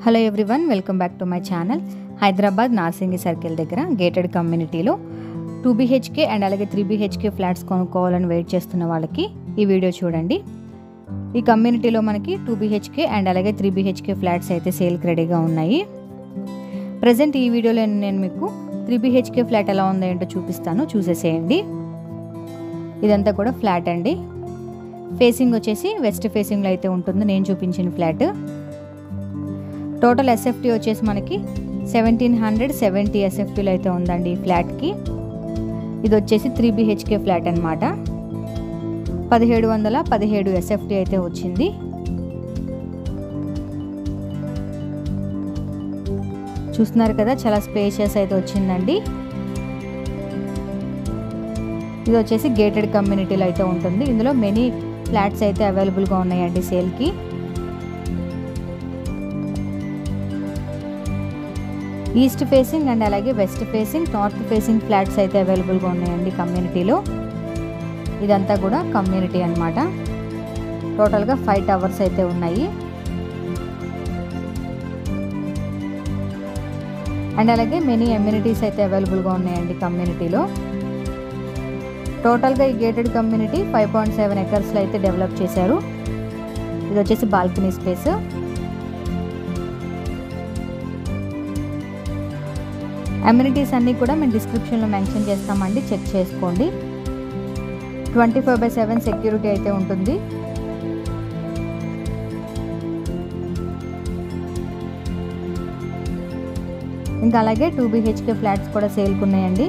hello everyone welcome back to my channel Hyderabad Narsingi circle దగ్గర gated కమ్యూనిటీలో two BHK and అలాగే three BHK flats కొనుక్కోవాలని wait చేస్తున్న వాళ్ళకి ఈ వీడియో చూడండి ఈ కమ్యూనిటీలో మనకి టూ బీహెచ్కే అండ్ అలాగే త్రీ బీహెచ్కే ఫ్లాట్స్ అయితే సేల్కి రెడీగా ఉన్నాయి ప్రజెంట్ ఈ వీడియోలో నేను మీకు త్రీ బీహెచ్కే ఫ్లాట్ ఎలా ఉందో ఏంటో చూపిస్తాను చూసేసేయండి ఇదంతా కూడా ఫ్లాట్ అండి ఫేసింగ్ వచ్చేసి వెస్ట్ ఫేసింగ్లో అయితే ఉంటుంది నేను చూపించిన ఫ్లాట్ టోటల్ ఎస్ఎఫ్టీ వచ్చేసి మనకి సెవెంటీన్ హండ్రెడ్ సెవెంటీ ఎస్ఎఫ్టీలో అయితే ఉందండి ఈ ఫ్లాట్కి ఇది వచ్చేసి త్రీ బిహెచ్కే ఫ్లాట్ అనమాట పదిహేడు వందల పదిహేడు ఎస్ఎఫ్టీ అయితే వచ్చింది చూస్తున్నారు కదా చాలా స్పేషియస్ అయితే వచ్చిందండి ఇది వచ్చేసి గేటెడ్ కమ్యూనిటీలో అయితే ఉంటుంది ఇందులో మెనీ ఫ్లాట్స్ అయితే అవైలబుల్గా ఉన్నాయండి సేల్కి ఈస్ట్ ఫేసింగ్ అండ్ అలాగే west facing north facing flats అయితే అవైలబుల్గా ఉన్నాయండి కమ్యూనిటీలో ఇదంతా కూడా కమ్యూనిటీ అనమాట టోటల్గా ఫైవ్ టవర్స్ అయితే ఉన్నాయి అండ్ అలాగే మెనీ ఎమ్యూనిటీస్ అయితే అవైలబుల్గా ఉన్నాయండి కమ్యూనిటీలో టోటల్గా ఈ gated community five point seven ఎకర్స్లో అయితే డెవలప్ చేశారు ఇది వచ్చేసి బాల్కనీ స్పేస్ అమ్యూనిటీస్ అన్నీ కూడా మేము డిస్క్రిప్షన్లో మెన్షన్ చేస్తామండి చెక్ చేసుకోండి twenty five by seven security అయితే ఉంటుంది ఇంకా అలాగే టూ బీహెచ్కే ఫ్లాట్స్ కూడా సేల్కి ఉన్నాయండి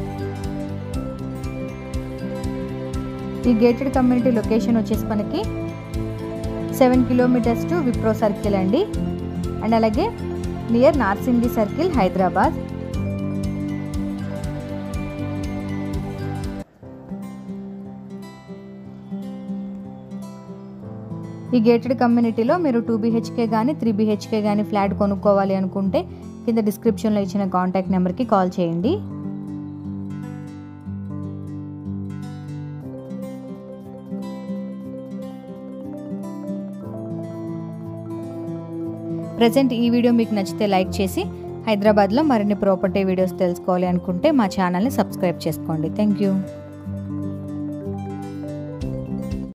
ఈ గేటెడ్ కమ్యూనిటీ లొకేషన్ వచ్చేసి మనకి seven kilometres to Wipro circle అండి అండ్ అలాగే నియర్ నార్సింగి సర్కిల్ హైదరాబాద్ ఈ గేటెడ్ కమ్యూనిటీలో మీరు టూ బీహెచ్కే కానీ త్రీ బీహెచ్కే కానీ ఫ్లాట్ కొనుక్కోవాలి అనుకుంటే కింద డిస్క్రిప్షన్లో ఇచ్చిన కాంటాక్ట్ నెంబర్కి కాల్ చేయండి ప్రజెంట్ ఈ వీడియో మీకు నచ్చితే లైక్ చేసి హైదరాబాద్లో మరిన్ని ప్రాపర్టీ వీడియోస్ తెలుసుకోవాలి అనుకుంటే మా ఛానల్ని సబ్స్క్రైబ్ చేసుకోండి థ్యాంక్ యూ